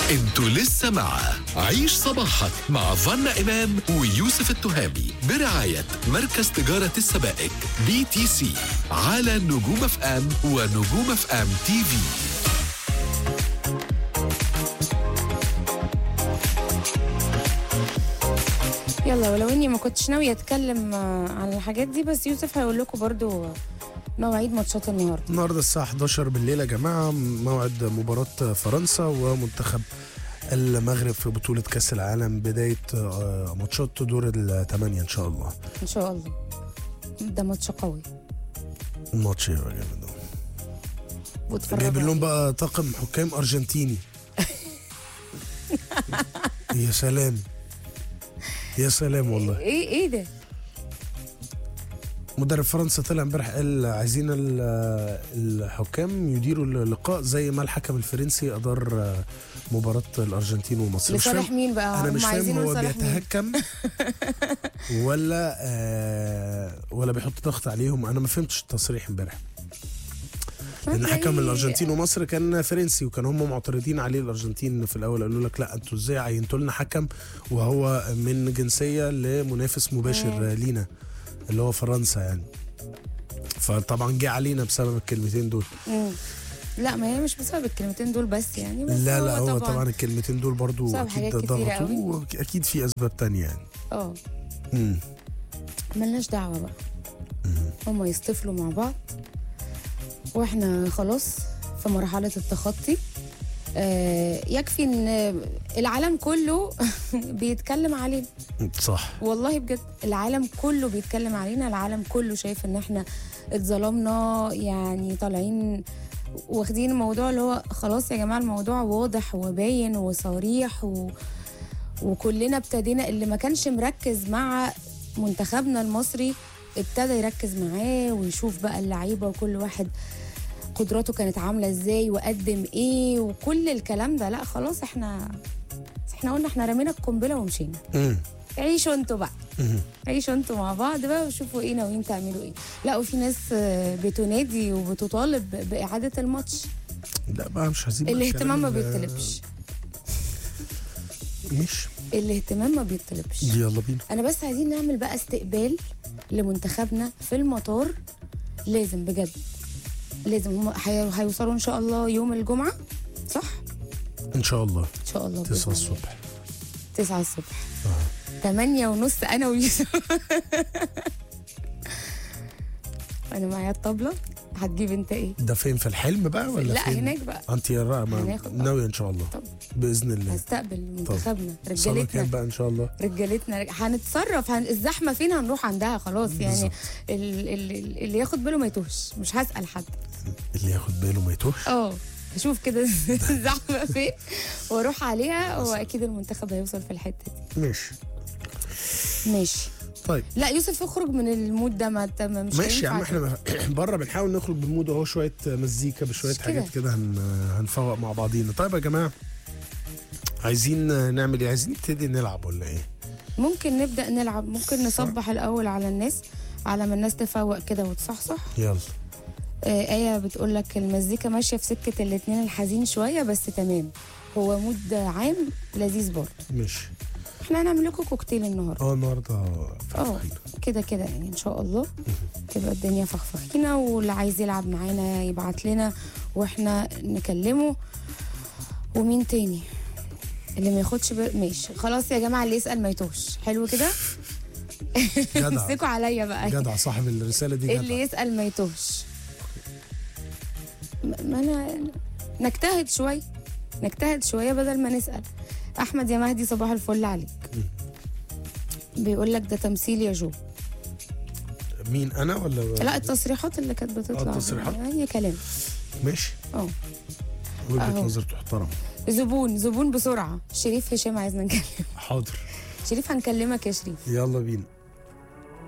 انتوا لسه مع عيش صباحك مع فنا إمام ويوسف التهامي برعاية مركز تجارة السبائك بي تي سي على نجوم اف ام ونجوم اف ام تي في يلا ولو اني ما كنتش ناويه اتكلم آه، عن الحاجات دي بس يوسف هيقول لكم برضو مواعيد ماتشات النهارده النهارده الساعة 11 بالليل يا جماعة موعد مباراة فرنسا ومنتخب المغرب في بطولة كأس العالم بداية آه، ماتشات دور الثمانية إن شاء الله ان شاء الله ده ماتش قوي الماتش هيبقى جامد أوي. واتفرجوا جايب لهم عليه. بقى طاقم حكام أرجنتيني يا سلام يا سلام والله ايه ايه ده مدرب فرنسا طلع امبارح قال عايزين ال- الحكام يديروا اللقاء زي ما الحكم الفرنسي ادار مباراه الارجنتين ومصر مش لصالح فاهم مين بقى انا هم مش فاهم عايزينه هو لصالح مين بيتهكم ولا آه ولا بيحط ضغط عليهم انا ما فهمتش التصريح امبارح لان هتلاقي- حكم الارجنتين ومصر كان فرنسي وكان هم معترضين عليه الارجنتين في الاول قالوا لك لا انتوا ازاي عينتوا لنا حكم وهو من جنسيه لمنافس مباشر لينا اللي هو فرنسا يعني فطبعا جه علينا بسبب الكلمتين دول مم. لا ما هي مش بسبب الكلمتين دول بس يعني بس لا لا هو طبعا, طبعا الكلمتين دول برضو بسبب اكيد حاجات كتيرة ضغطوا قوي. واكيد في اسباب تانية يعني اه مم. ملناش دعوه بقى هما يصطفلوا مع بعض واحنا خلاص في مرحله التخطي آه يكفي ان العالم كله بيتكلم علينا صح والله بجد العالم كله بيتكلم علينا العالم كله شايف ان احنا اتظلمنا يعني طالعين واخدين الموضوع اللي هو خلاص يا جماعه الموضوع واضح وباين وصريح و... وكلنا ابتدينا اللي ما كانش مركز مع منتخبنا المصري ابتدى يركز معاه ويشوف بقى اللعيبه وكل واحد قدراته كانت عامله ازاي وقدم ايه وكل الكلام ده لا خلاص احنا احنا قلنا احنا رمينا القنبله ومشينا مم. عيشوا انتوا بقى مم. عيشوا انتوا مع بعض بقى وشوفوا ايه ناويين تعملوا ايه لا وفي ناس آه، بتنادي وبتطالب ب- باعاده الماتش لا بقى مش عايزين بقى الاهتمام ما الكلام ال- بيطلبش مش الاهتمام ما بيطلبش يلا بينا انا بس عايزين نعمل بقى استقبال لمنتخبنا في المطار لازم بجد لازم هم هي- هيوصلوا ان شاء الله يوم الجمعه صح ان شاء الله ان شاء الله 9 بإذن الله. الصبح 9 الصبح 8 ونص انا ويوسف انا معايا الطبله هتجيب انت ايه ده فين في الحلم بقى ولا لا فين؟ هناك بقى انت يا رأى ما- هناخد- ناوية ان شاء الله طب. باذن الله هستقبل منتخبنا صلاة كام رجالتنا بقى ان شاء الله رجالتنا هنتصرف هن... الزحمه فين هنروح عندها خلاص يعني بالظبط. ال... ال... اللي ياخد باله ما يتوهش مش هسال حد اللي ياخد باله ما يتوهش اه هشوف كده الزحمه فين واروح عليها واكيد المنتخب هيوصل في الحته دي ماشي ماشي طيب لا يوسف اخرج من المود ده ما انت ما- مش ماشي يا عم هينفع احنا بره بنحاول نخرج بالمود اهو شويه مزيكا بشويه مش كده. حاجات كده هن هنفوق مع بعضينا طيب يا جماعه عايزين نعمل ايه عايزين نبتدي نلعب ولا ايه ممكن نبدا نلعب ممكن نصبح الاول على الناس على ما الناس تفوق كده وتصحصح يلا آه آية بتقول لك المزيكا ماشية في سكة الاتنين الحزين شوية بس تمام هو مود عام لذيذ برضه ماشي احنا هنعمل لكم كوكتيل النهارده اه النهارده اه فخفخينة. كده كده يعني ان شاء الله تبقى الدنيا فخفخينة واللي عايز يلعب معانا يبعت لنا واحنا نكلمه ومين تاني اللي ما ياخدش بال... ماشي خلاص يا جماعه اللي يسال ما يتوهش حلو كده جدع امسكوا عليا بقى جدع صاحب الرساله دي اللي جدع يسأل ما يتوهش ما ما انا نجتهد شوية نجتهد شوية بدل ما نسأل أحمد يا مهدي صباح الفل عليك بيقول لك ده تمثيل يا جو مين انا ولا لا التصريحات اللي كانت بتطلع التصريحات؟ اي كلام ماشي اه وجهه أهو. نظر تحترم زبون زبون بسرعة شريف هشام عايزنا نكلم حاضر شريف هنكلمك يا شريف يلا بينا